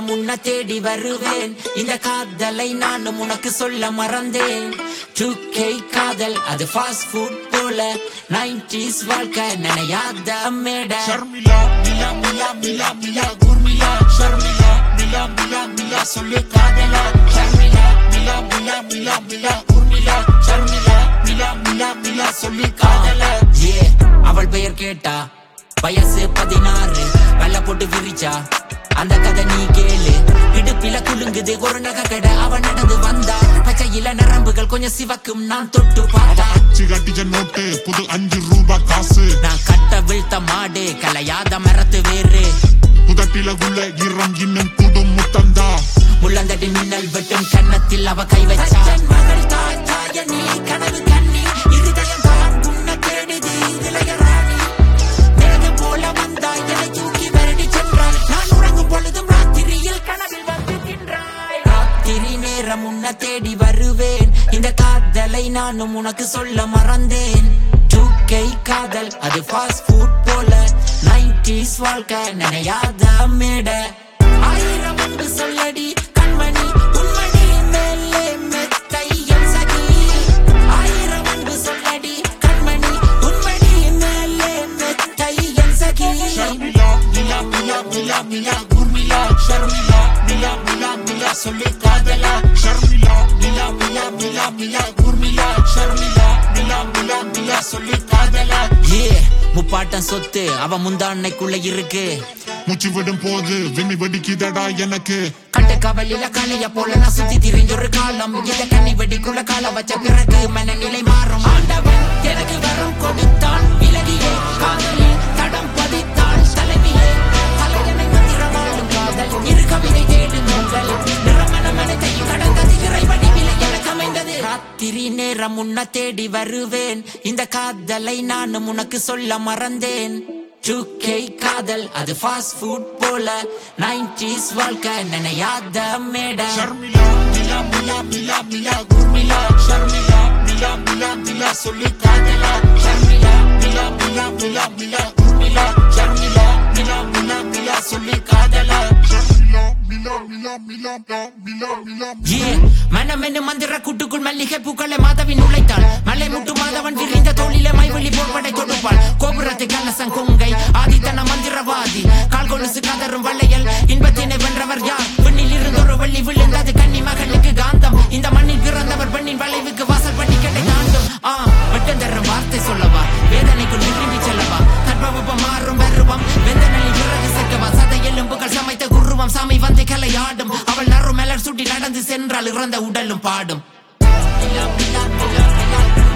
நேரம் உன்னை தேடி வருவேன் இந்த காதலை நானும் உனக்கு சொல்ல மறந்தேன் 2K காதல் அது ஃபாஸ்ட் ஃபுட் போல 90s வாழ்க்கை நினையாத மேட ஷர்மிளா மிலா மிலா மிலா மிலா குர்மிளா ஷர்மிளா மிலா மிலா மிலா சொல்லு காதலா ஷர்மிளா மிலா மிலா மிலா மிலா குர்மிளா ஷர்மிளா மிலா மிலா மிலா சொல்லு காதலா ஏ அவள் பெயர் கேட்டா வயசு பதினாறு வெள்ள போட்டு விரிச்சா அந்த கதை நீ கேளு இடுப்பில குலுங்குது ஒரு நகை கடை அவன் நடந்து வந்தா பச்சையில நரம்புகள் கொஞ்சம் சிவக்கும் நான் தொட்டு பார்த்தா சிகட்டிச்ச நோட்டு புது அஞ்சு ரூபா காசு நான் கட்ட வீழ்த்த மாடு கலையாத மரத்து வேறு புதட்டில உள்ள ஈரம் இன்னும் குடும் முத்தந்தா முள்ளந்தடி மின்னல் வெட்டும் கன்னத்தில் அவ கை வச்சா மகள் தாய் தாய நீ கனவு கண்ணி இருதயம் தான் உன்னை தேடுது இளைய ராணி நிழது போல வந்தாய் என்னை தூக்கி வருடி சென்றாய் நான் உறங்கும் பொழுதும் ராத்திரியில் கனவில் வந்து தின்றாய் ராத்திரி நேரம் உன்னை தேடி வருவேன் இந்த காதலை நானும் உனக்கு சொல்ல மறந்தேன் 2K காதல் அது ஃபாஸ்ட் ஃபுட் போல 90s வாழ்க்கை நினையாத மேட ஆயிரம் அன்பு சொல்லடி கண்மணி உண்மணி மேலே மெத்தை என் சகி ஆயிரம் அன்பு சொல்லடி கண்மணி உண்மணி மேலே மெத்தை என் சகி ஷர்மிளா மிலா மிலா மிலா மிலா குர்மிளா ஷர்மிளா மிலா மிலா மிலா சொல்லு காதலா ஷர்மிளா மிலா மிலா மிலா மிலா குர்மிளா ஷர்மிளா மிலா மிலா மிலா சொல்லு காதலா ஏ முப்பாட்டம் சொத்து அவ முந்தாண்ணைக்குள்ள இருக்கு மூச்சு விடும் போது விம்மி வெடிக்குதடா எனக்கு கட்ட கவலில கலைய போல நான் சுத்தி திரிஞ்ச ஒரு காலம் இத கண்ணி வெடிக்குள்ள கால வச்ச பிறகு மனநிலை மாறும் ஆண்டவன் எனக்கு வரம் கொடுத்தான் விலகியே காதலில் தடம் பதித்தான் தலைவியே தலையணை மந்திரமாளும் காதல் இரு கவிதை தேடும் உங்கள் நிறமன மனத்தையும் கடந்தது இறைவனி விலை எனக்கு அமைந்தது ராத்திரி நேரம் உன்னை தேடி வருவேன் இந்த காதலை நானும் உனக்கு சொல்ல மறந்தேன் 2K காதல் அது ஃபாஸ்ட் ஃபுட் போல 90s வாழ்க்கை நினையாத மேட ஷர்மிளா மிலா மிலா மிலா மிலா குர்மிளா ஷர்மிளா மிலா மிலா மிலா சொல்லு காதலா ஷர்மிளா மிலா மிலா மிலா மிலா குர்மிளா ஷர்மிளா மிலா மிலா மிலா சொல்லு காதலா ஷர்மிளா மிலா மிலா மிலா மிலா மிலா ஏ மனமென்னு மந்திர கூட்டுக்குள் மல்லிகை பூக்களை மாதவின் உழைத்தாள் மலை முட்டு மாதவன் விரிந்த தோளிலே மைவெளி போர்படை தொடுப்பாள் கோபுரத்து கலசம் கொங்கை ஆதித்தன மந்திரவாதி கால் கொலுசு கதரும் வளையல் இன்பத்தினை வென்றவர் யார் பெண்ணில் இருந்து ஒரு வள்ளி விழுந்தது கன்னி மகனுக்கு காந்தம் இந்த மண்ணில் பிறந்தவர் பெண்ணின் வளைவுக்கு வாசல் பட்டி கடை தாண்டும் ஆ வெட்டம் தர வார்த்தை சொல்லவா வேதனைக்குள் விரும்பி செல்லவா தற்பவப்பம் மாறும் பருவம் வெந்தனில் இறகு செக்கவா சதை எலும்புகள் சமைத்த குருவம் சாமி வந்து கலையாடும் அவள் நறு மலர் சுட்டி நடந்து சென்றால் இறந்த உடலும் பாடும் மிலா, மிலா, மிலா, மிலா.